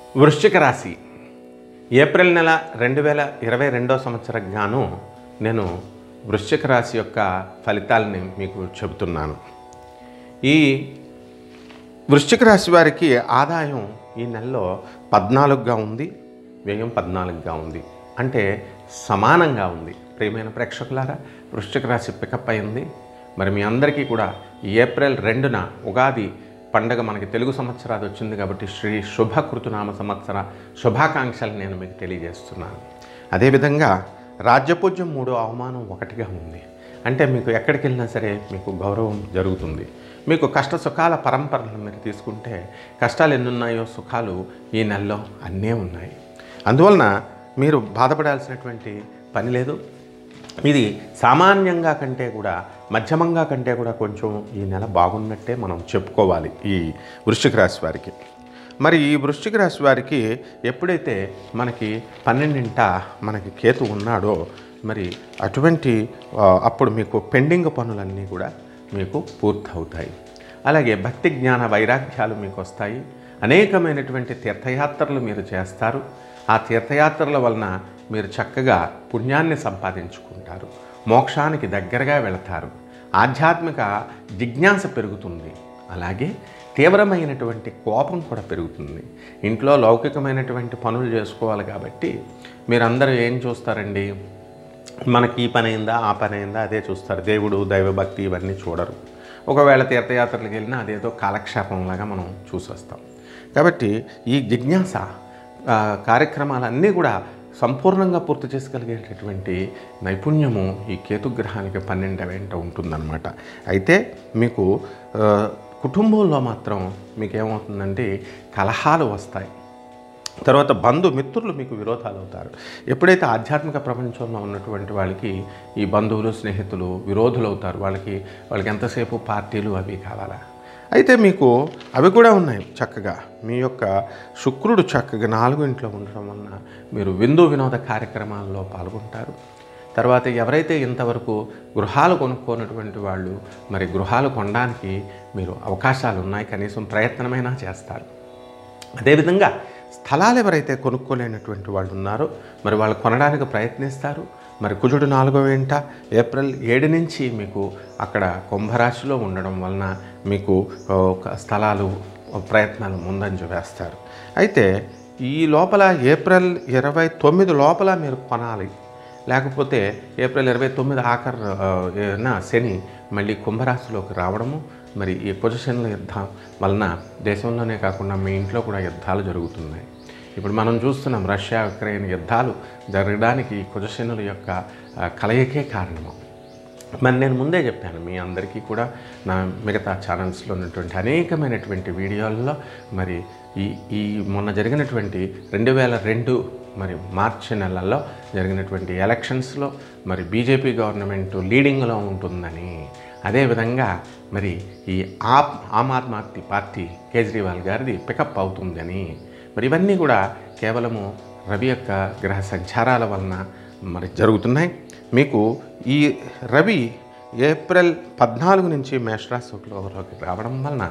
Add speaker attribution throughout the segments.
Speaker 1: వృశ్చిక రాశి ఏప్రిల్ నెల రెండు వేల ఇరవై రెండో సంవత్సరం గాను నేను వృశ్చిక రాశి యొక్క ఫలితాలని మీకు చెబుతున్నాను ఈ వృశ్చిక రాశి వారికి ఆదాయం ఈ నెలలో పద్నాలుగుగా ఉంది వ్యయం పద్నాలుగుగా ఉంది అంటే సమానంగా ఉంది ప్రియమైన ప్రేక్షకులారా వృశ్చిక రాశి పికప్ అయింది మరి మీ అందరికీ కూడా ఈ ఏప్రిల్ రెండున ఉగాది పండగ మనకి తెలుగు సంవత్సరాది వచ్చింది కాబట్టి శ్రీ శుభకృతునామ సంవత్సర శుభాకాంక్షలు నేను మీకు తెలియజేస్తున్నాను అదేవిధంగా రాజ్యపూజ్యం మూడో అవమానం ఒకటిగా ఉంది అంటే మీకు ఎక్కడికి వెళ్ళినా సరే మీకు గౌరవం జరుగుతుంది మీకు కష్ట సుఖాల పరంపరలు మీరు తీసుకుంటే కష్టాలు ఎన్ని ఉన్నాయో సుఖాలు ఈ నెలలో అన్నీ ఉన్నాయి అందువలన మీరు బాధపడాల్సినటువంటి పని లేదు ఇది సామాన్యంగా కంటే కూడా మధ్యమంగా కంటే కూడా కొంచెం ఈ నెల బాగున్నట్టే మనం చెప్పుకోవాలి ఈ వృశ్చిక రాశి వారికి మరి ఈ వృశ్చిక రాశి వారికి ఎప్పుడైతే మనకి పన్నెండింట మనకి కేతు ఉన్నాడో మరి అటువంటి ఆ, అప్పుడు మీకు పెండింగ్ పనులన్నీ కూడా మీకు పూర్తవుతాయి అలాగే భక్తి జ్ఞాన వైరాగ్యాలు మీకు వస్తాయి అనేకమైనటువంటి తీర్థయాత్రలు మీరు చేస్తారు ఆ తీర్థయాత్రల వలన మీరు చక్కగా పుణ్యాన్ని సంపాదించుకుంటారు మోక్షానికి దగ్గరగా వెళతారు ఆధ్యాత్మిక జిజ్ఞాస పెరుగుతుంది అలాగే తీవ్రమైనటువంటి కోపం కూడా పెరుగుతుంది ఇంట్లో లౌకికమైనటువంటి పనులు చేసుకోవాలి కాబట్టి మీరందరూ ఏం చూస్తారండి మనకి ఈ పని అయిందా ఆ పని అయిందా అదే చూస్తారు దేవుడు దైవభక్తి ఇవన్నీ చూడరు ఒకవేళ తీర్థయాత్రలకు వెళ్ళినా అదేదో కాలక్షేపంలాగా మనం చూసొస్తాం కాబట్టి ఈ జిజ్ఞాస ఆ, కార్యక్రమాలన్నీ కూడా సంపూర్ణంగా పూర్తి చేసుకలిగేటటువంటి నైపుణ్యము ఈ కేతుగ్రహానికి పన్నెండు వెంట ఉంటుందన్నమాట అయితే మీకు ఆ, కుటుంబంలో మాత్రం మీకు ఏమవుతుందంటే కలహాలు వస్తాయి తర్వాత బంధు మిత్రులు మీకు విరోధాలు అవుతారు ఎప్పుడైతే ఆధ్యాత్మిక ప్రపంచంలో ఉన్నటువంటి వాళ్ళకి ఈ బంధువులు స్నేహితులు విరోధులు అవుతారు వాళ్ళకి వాళ్ళకి ఎంతసేపు పార్టీలు అవి కావాలా అయితే మీకు అవి కూడా ఉన్నాయి చక్కగా మీ యొక్క శుక్రుడు చక్కగా నాలుగు ఇంట్లో ఉండడం వలన మీరు విందు వినోద కార్యక్రమాల్లో పాల్గొంటారు తర్వాత ఎవరైతే ఇంతవరకు గృహాలు కొనుక్కోనటువంటి వాళ్ళు మరి గృహాలు కొనడానికి మీరు అవకాశాలు ఉన్నాయి కనీసం ప్రయత్నమైనా చేస్తారు అదేవిధంగా స్థలాలు ఎవరైతే కొనుక్కోలేనటువంటి వాళ్ళు ఉన్నారో మరి వాళ్ళు కొనడానికి ప్రయత్నిస్తారు మరి కుజుడు నాలుగో వెంట ఏప్రిల్ ఏడు నుంచి మీకు అక్కడ కుంభరాశిలో ఉండడం వలన మీకు ఆ, ఒక స్థలాలు ప్రయత్నాలు ముందంజ వేస్తారు అయితే ఈ లోపల ఏప్రిల్ ఇరవై తొమ్మిది లోపల మీరు కొనాలి లేకపోతే ఏప్రిల్ ఇరవై తొమ్మిది ఆఖరు ఆ, ఏనా శని మళ్ళీ కుంభరాశిలోకి రావడము మరి ఈ పొజిషన్ల యుద్ధం వలన దేశంలోనే కాకుండా మీ ఇంట్లో కూడా యుద్ధాలు జరుగుతున్నాయి ఇప్పుడు మనం చూస్తున్నాం రష్యా ఉక్రెయిన్ యుద్ధాలు జరగడానికి ఈ కుజశనుల యొక్క ఆ, కలయికే కారణము మరి నేను ముందే చెప్పాను మీ అందరికీ కూడా నా మిగతా ఛానల్స్లో ఉన్నటువంటి అనేకమైనటువంటి వీడియోల్లో మరి ఈ ఈ మొన్న జరిగినటువంటి రెండు వేల రెండు మరి మార్చి నెలల్లో జరిగినటువంటి ఎలక్షన్స్లో మరి బీజేపీ గవర్నమెంట్ లీడింగ్లో ఉంటుందని అదేవిధంగా మరి ఈ ఆప్ ఆమ్ ఆద్మీ పార్టీ కేజ్రీవాల్ గారిది పికప్ అవుతుందని మరి ఇవన్నీ కూడా కేవలము రవి యొక్క గ్రహ సంచారాల వలన మరి జరుగుతున్నాయి మీకు ఈ రవి ఏప్రిల్ పద్నాలుగు నుంచి మేషరాశిలోకి రావడం వలన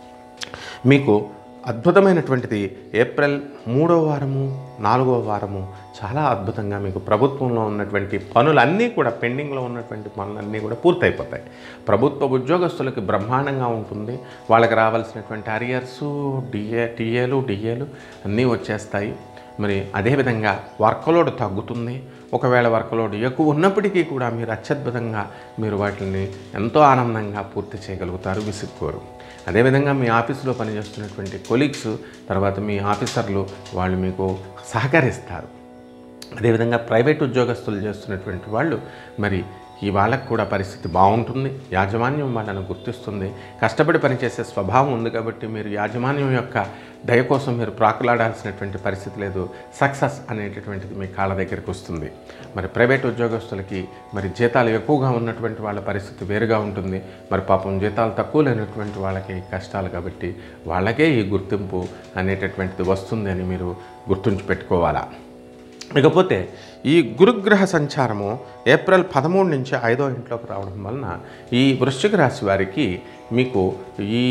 Speaker 1: మీకు అద్భుతమైనటువంటిది ఏప్రిల్ మూడో వారము నాలుగో వారము చాలా అద్భుతంగా మీకు ప్రభుత్వంలో ఉన్నటువంటి పనులన్నీ కూడా పెండింగ్లో ఉన్నటువంటి పనులన్నీ కూడా పూర్తయిపోతాయి ప్రభుత్వ ఉద్యోగస్తులకి బ్రహ్మాండంగా ఉంటుంది వాళ్ళకి రావాల్సినటువంటి అరియర్సు డిఏ టీఏలు డిఏలు అన్నీ వచ్చేస్తాయి మరి అదేవిధంగా వర్క్లోడ్ తగ్గుతుంది ఒకవేళ వర్క్లోడ్ ఎక్కువ ఉన్నప్పటికీ కూడా మీరు అత్యద్భుతంగా మీరు వాటిని ఎంతో ఆనందంగా పూర్తి చేయగలుగుతారు విసుక్కోరు అదేవిధంగా మీ ఆఫీసులో పనిచేస్తున్నటువంటి కొలీగ్స్ తర్వాత మీ ఆఫీసర్లు వాళ్ళు మీకు సహకరిస్తారు అదేవిధంగా ప్రైవేట్ ఉద్యోగస్తులు చేస్తున్నటువంటి వాళ్ళు మరి ఈ వాళ్ళకు కూడా పరిస్థితి బాగుంటుంది యాజమాన్యం వాళ్ళను గుర్తిస్తుంది కష్టపడి పనిచేసే స్వభావం ఉంది కాబట్టి మీరు యాజమాన్యం యొక్క దయ కోసం మీరు ప్రాకులాడాల్సినటువంటి పరిస్థితి లేదు సక్సెస్ అనేటటువంటిది మీ కాళ్ళ దగ్గరికి వస్తుంది మరి ప్రైవేట్ ఉద్యోగస్తులకి మరి జీతాలు ఎక్కువగా ఉన్నటువంటి వాళ్ళ పరిస్థితి వేరుగా ఉంటుంది మరి పాపం జీతాలు తక్కువ లేనటువంటి వాళ్ళకి కష్టాలు కాబట్టి వాళ్ళకే ఈ గుర్తింపు అనేటటువంటిది వస్తుంది అని మీరు గుర్తుంచి పెట్టుకోవాలా ఇకపోతే ఈ గురుగ్రహ సంచారము ఏప్రిల్ పదమూడు నుంచి ఐదో ఇంట్లోకి రావడం వలన ఈ వృశ్చిక రాశి వారికి మీకు ఈ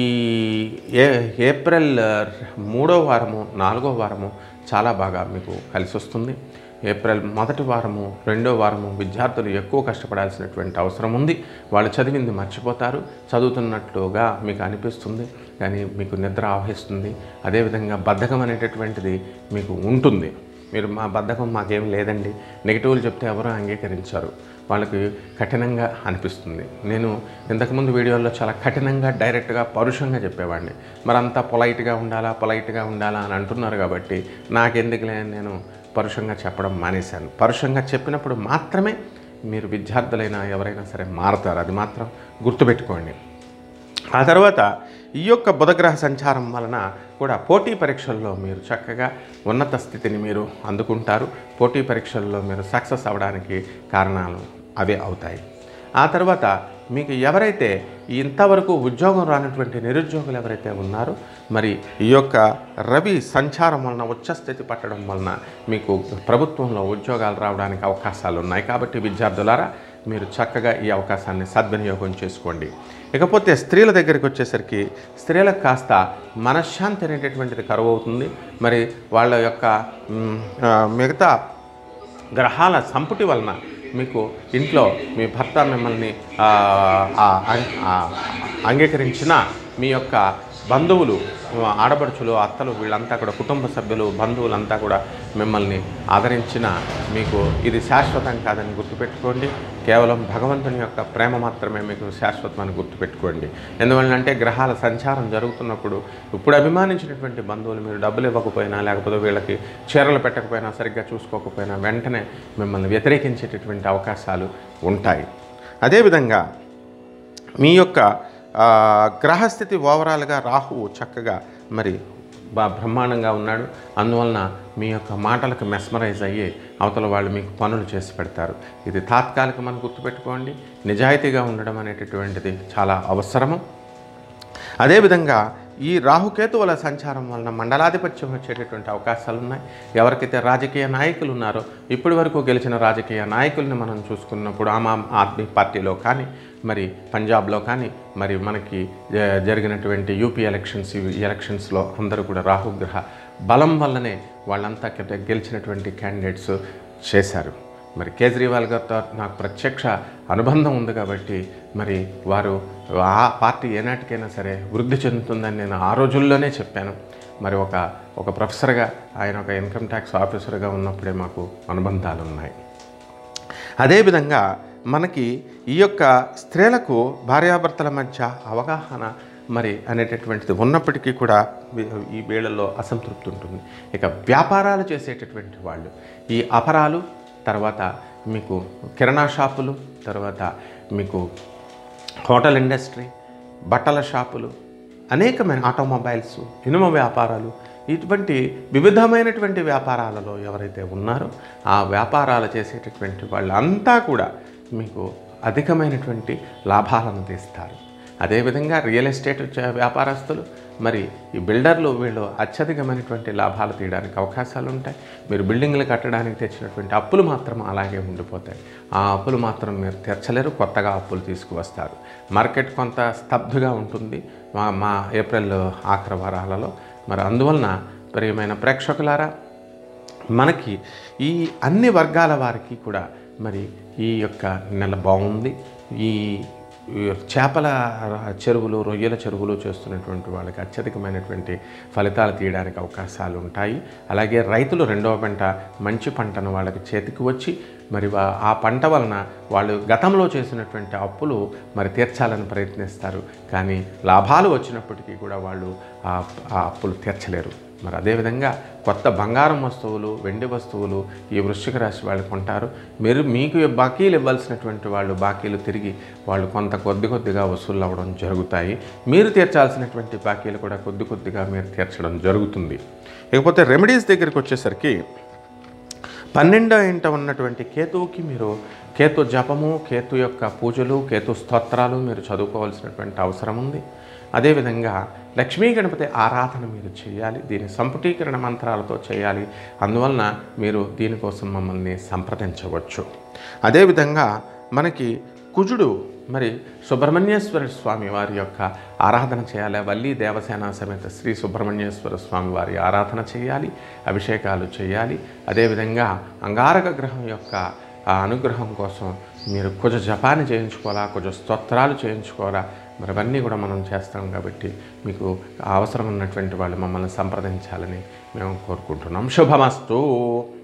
Speaker 1: ఏ ఏప్రిల్ మూడో వారము నాలుగో వారము చాలా బాగా మీకు కలిసి వస్తుంది ఏప్రిల్ మొదటి వారము రెండో వారము విద్యార్థులు ఎక్కువ కష్టపడాల్సినటువంటి అవసరం ఉంది వాళ్ళు చదివింది మర్చిపోతారు చదువుతున్నట్లుగా మీకు అనిపిస్తుంది కానీ మీకు నిద్ర ఆవహిస్తుంది అదేవిధంగా బద్ధకం అనేటటువంటిది మీకు ఉంటుంది మీరు మా బద్ధకం మాకేం లేదండి నెగిటివ్లు చెప్తే ఎవరూ అంగీకరించారు వాళ్ళకి కఠినంగా అనిపిస్తుంది నేను ఇంతకుముందు వీడియోలో చాలా కఠినంగా డైరెక్ట్గా పరుషంగా చెప్పేవాడిని మరంతా పొలైట్గా ఉండాలా పొలైట్గా ఉండాలా అని అంటున్నారు కాబట్టి నాకెందుకులే అని నేను పరుషంగా చెప్పడం మానేశాను పరుషంగా చెప్పినప్పుడు మాత్రమే మీరు విద్యార్థులైనా ఎవరైనా సరే మారతారు అది మాత్రం గుర్తుపెట్టుకోండి ఆ తర్వాత ఈ యొక్క బుధగ్రహ సంచారం వలన కూడా పోటీ పరీక్షల్లో మీరు చక్కగా ఉన్నత స్థితిని మీరు అందుకుంటారు పోటీ పరీక్షల్లో మీరు సక్సెస్ అవ్వడానికి కారణాలు అవే అవుతాయి ఆ తర్వాత మీకు ఎవరైతే ఇంతవరకు ఉద్యోగం రానటువంటి నిరుద్యోగులు ఎవరైతే ఉన్నారో మరి ఈ యొక్క రవి సంచారం వలన ఉచ్చస్థితి పట్టడం వలన మీకు ప్రభుత్వంలో ఉద్యోగాలు రావడానికి అవకాశాలు ఉన్నాయి కాబట్టి విద్యార్థులారా మీరు చక్కగా ఈ అవకాశాన్ని సద్వినియోగం చేసుకోండి ఇకపోతే స్త్రీల దగ్గరికి వచ్చేసరికి స్త్రీలకు కాస్త మనశ్శాంతి అనేటటువంటిది కరువు అవుతుంది మరి వాళ్ళ యొక్క మ్, ఆ, మిగతా గ్రహాల సంపుటి వలన మీకు ఇంట్లో మీ భర్త మిమ్మల్ని ఆ, ఆ, అం- ఆ, అంగీకరించిన మీ యొక్క బంధువులు ఆడపడుచులు అత్తలు వీళ్ళంతా కూడా కుటుంబ సభ్యులు బంధువులంతా కూడా మిమ్మల్ని ఆదరించిన మీకు ఇది శాశ్వతం కాదని గుర్తుపెట్టుకోండి కేవలం భగవంతుని యొక్క ప్రేమ మాత్రమే మీకు శాశ్వతమని గుర్తుపెట్టుకోండి ఎందువల్లంటే గ్రహాల సంచారం జరుగుతున్నప్పుడు ఇప్పుడు అభిమానించినటువంటి బంధువులు మీరు డబ్బులు ఇవ్వకపోయినా లేకపోతే వీళ్ళకి చీరలు పెట్టకపోయినా సరిగ్గా చూసుకోకపోయినా వెంటనే మిమ్మల్ని వ్యతిరేకించేటటువంటి అవకాశాలు ఉంటాయి అదేవిధంగా మీ యొక్క ఆ, గ్రహస్థితి ఓవరాల్గా రాహువు చక్కగా మరి బా బ్రహ్మాండంగా ఉన్నాడు అందువలన మీ యొక్క మాటలకు మెస్మరైజ్ అయ్యి అవతల వాళ్ళు మీకు పనులు చేసి పెడతారు ఇది తాత్కాలికమని గుర్తుపెట్టుకోండి నిజాయితీగా ఉండడం అనేటటువంటిది చాలా అవసరము అదేవిధంగా ఈ రాహుకేతువుల సంచారం వలన మండలాధిపత్యం వచ్చేటటువంటి అవకాశాలు ఉన్నాయి ఎవరికైతే రాజకీయ నాయకులు ఉన్నారో ఇప్పటి వరకు గెలిచిన రాజకీయ నాయకుల్ని మనం చూసుకున్నప్పుడు ఆమ్ ఆమ్ ఆద్మీ పార్టీలో కానీ మరి పంజాబ్లో కానీ మరి మనకి జ- జరిగినటువంటి యూపీ ఎలక్షన్స్ ఇవి ఎలక్షన్స్లో అందరూ కూడా రాహుగ్రహ బలం వల్లనే వాళ్ళంతా కింద గెలిచినటువంటి క్యాండిడేట్స్ చేశారు మరి కేజ్రీవాల్ గారితో నాకు ప్రత్యక్ష అనుబంధం ఉంది కాబట్టి మరి వారు ఆ పార్టీ ఏనాటికైనా సరే వృద్ధి చెందుతుందని నేను ఆ రోజుల్లోనే చెప్పాను మరి ఒక ఒక ప్రొఫెసర్గా ఆయన ఒక ఇన్కమ్ ట్యాక్స్ ఆఫీసర్గా ఉన్నప్పుడే మాకు అనుబంధాలు ఉన్నాయి అదేవిధంగా మనకి ఈ యొక్క స్త్రీలకు భార్యాభర్తల మధ్య అవగాహన మరి అనేటటువంటిది ఉన్నప్పటికీ కూడా వీ- ఈ వేళల్లో అసంతృప్తి ఉంటుంది ఇక వ్యాపారాలు చేసేటటువంటి వాళ్ళు ఈ అపరాలు తర్వాత మీకు కిరాణా షాపులు తర్వాత మీకు హోటల్ ఇండస్ట్రీ బట్టల షాపులు అనేకమైన ఆటోమొబైల్స్ ఇనుమ వ్యాపారాలు ఇటువంటి వివిధమైనటువంటి వ్యాపారాలలో ఎవరైతే ఉన్నారో ఆ వ్యాపారాలు చేసేటటువంటి వాళ్ళంతా కూడా మీకు అధికమైనటువంటి లాభాలను తీస్తారు అదేవిధంగా రియల్ ఎస్టేట్ చ- వ్యాపారస్తులు మరి ఈ బిల్డర్లు వీళ్ళు అత్యధికమైనటువంటి లాభాలు తీయడానికి అవకాశాలు ఉంటాయి మీరు బిల్డింగ్లు కట్టడానికి తెచ్చినటువంటి అప్పులు మాత్రం అలాగే ఉండిపోతాయి ఆ అప్పులు మాత్రం మీరు తీర్చలేరు కొత్తగా అప్పులు తీసుకువస్తారు మార్కెట్ కొంత స్తబ్దుగా ఉంటుంది మా మా ఏప్రిల్ ఆఖరి వారాలలో మరి అందువలన ప్రియమైన ప్రేక్షకులారా మనకి ఈ అన్ని వర్గాల వారికి కూడా మరి ఈ యొక్క నెల బాగుంది ఈ ఈ చేపల చెరువులు రొయ్యల చెరువులు చేస్తున్నటువంటి వాళ్ళకి అత్యధికమైనటువంటి ఫలితాలు తీయడానికి అవకాశాలు ఉంటాయి అలాగే రైతులు రెండవ పంట మంచి పంటను వాళ్ళకి చేతికి వచ్చి మరి వా- ఆ పంట వలన వాళ్ళు గతంలో చేసినటువంటి అప్పులు మరి తీర్చాలని ప్రయత్నిస్తారు కానీ లాభాలు వచ్చినప్పటికీ కూడా వాళ్ళు ఆ ఆ అప్పులు తీర్చలేరు మరి అదేవిధంగా కొత్త బంగారం వస్తువులు వెండి వస్తువులు ఈ వృశ్చిక రాశి వాళ్ళు కొంటారు మీరు మీకు బాకీలు ఇవ్వాల్సినటువంటి వాళ్ళు బాకీలు తిరిగి వాళ్ళు కొంత కొద్ది కొద్దిగా వసూలు అవ్వడం జరుగుతాయి మీరు తీర్చాల్సినటువంటి బాకీలు కూడా కొద్ది కొద్దిగా మీరు తీర్చడం జరుగుతుంది ఇకపోతే రెమెడీస్ దగ్గరికి వచ్చేసరికి పన్నెండో ఇంట ఉన్నటువంటి కేతువుకి మీరు కేతు జపము కేతు యొక్క పూజలు కేతు స్తోత్రాలు మీరు చదువుకోవాల్సినటువంటి అవసరం ఉంది అదేవిధంగా లక్ష్మీ గణపతి ఆరాధన మీరు చేయాలి దీని సంపుటీకరణ మంత్రాలతో చేయాలి అందువలన మీరు దీనికోసం మమ్మల్ని సంప్రదించవచ్చు అదేవిధంగా మనకి కుజుడు మరి సుబ్రహ్మణ్యేశ్వర స్వామి వారి యొక్క ఆరాధన చేయాలి వల్లి దేవసేన సమేత శ్రీ సుబ్రహ్మణ్యేశ్వర స్వామి వారి ఆరాధన చేయాలి అభిషేకాలు చేయాలి అదేవిధంగా అంగారక గ్రహం యొక్క ఆ అనుగ్రహం కోసం మీరు కుజ జపాన్ని చేయించుకోవాలా కుజ స్తోత్రాలు చేయించుకోవాలా మరి అవన్నీ కూడా మనం చేస్తాం కాబట్టి మీకు అవసరం ఉన్నటువంటి వాళ్ళు మమ్మల్ని సంప్రదించాలని మేము కోరుకుంటున్నాం శుభమస్తు